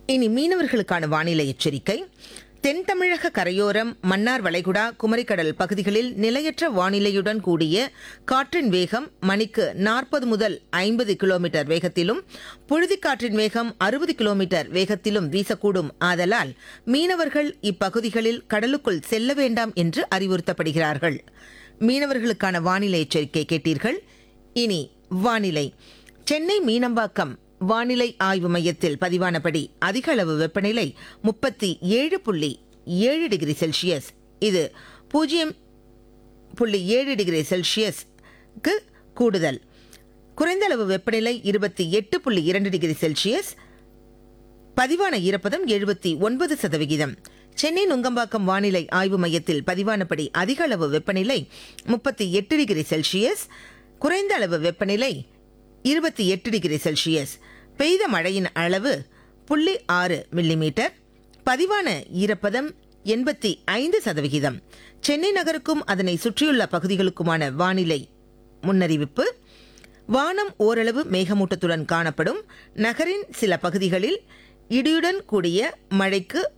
இனி மீனவர்களுக்கான வானிலை எச்சரிக்கை தென் தமிழக கரையோரம் மன்னார் வளைகுடா குமரிக்கடல் பகுதிகளில் நிலையற்ற வானிலையுடன் கூடிய காற்றின் வேகம் மணிக்கு நாற்பது முதல் ஐம்பது கிலோமீட்டர் வேகத்திலும் புழுதிக்காற்றின் வேகம் அறுபது கிலோமீட்டர் வேகத்திலும் வீசக்கூடும் ஆதலால் மீனவர்கள் இப்பகுதிகளில் கடலுக்குள் செல்ல வேண்டாம் என்று அறிவுறுத்தப்படுகிறார்கள் மீனவர்களுக்கான வானிலை எச்சரிக்கை கேட்டீர்கள் இனி வானிலை சென்னை மீனம்பாக்கம் வானிலை ஆய்வு மையத்தில் பதிவானபடி அதிக அளவு வெப்பநிலை முப்பத்தி ஏழு புள்ளி ஏழு டிகிரி செல்சியஸ் இது பூஜ்ஜியம் புள்ளி ஏழு டிகிரி செல்சியஸ்க்கு கூடுதல் குறைந்த அளவு வெப்பநிலை இருபத்தி எட்டு புள்ளி இரண்டு டிகிரி செல்சியஸ் பதிவான ஈரப்பதம் எழுபத்தி ஒன்பது சதவிகிதம் சென்னை நுங்கம்பாக்கம் வானிலை ஆய்வு மையத்தில் பதிவானபடி அதிக அளவு வெப்பநிலை முப்பத்தி எட்டு டிகிரி செல்சியஸ் குறைந்த அளவு வெப்பநிலை இருபத்தி எட்டு டிகிரி செல்சியஸ் பெய்த மழையின் அளவு புள்ளி ஆறு மில்லிமீட்டர் பதிவான ஈரப்பதம் எண்பத்தி ஐந்து சதவிகிதம் சென்னை நகருக்கும் அதனை சுற்றியுள்ள பகுதிகளுக்குமான வானிலை முன்னறிவிப்பு வானம் ஓரளவு மேகமூட்டத்துடன் காணப்படும் நகரின் சில பகுதிகளில் இடியுடன் கூடிய மழைக்கு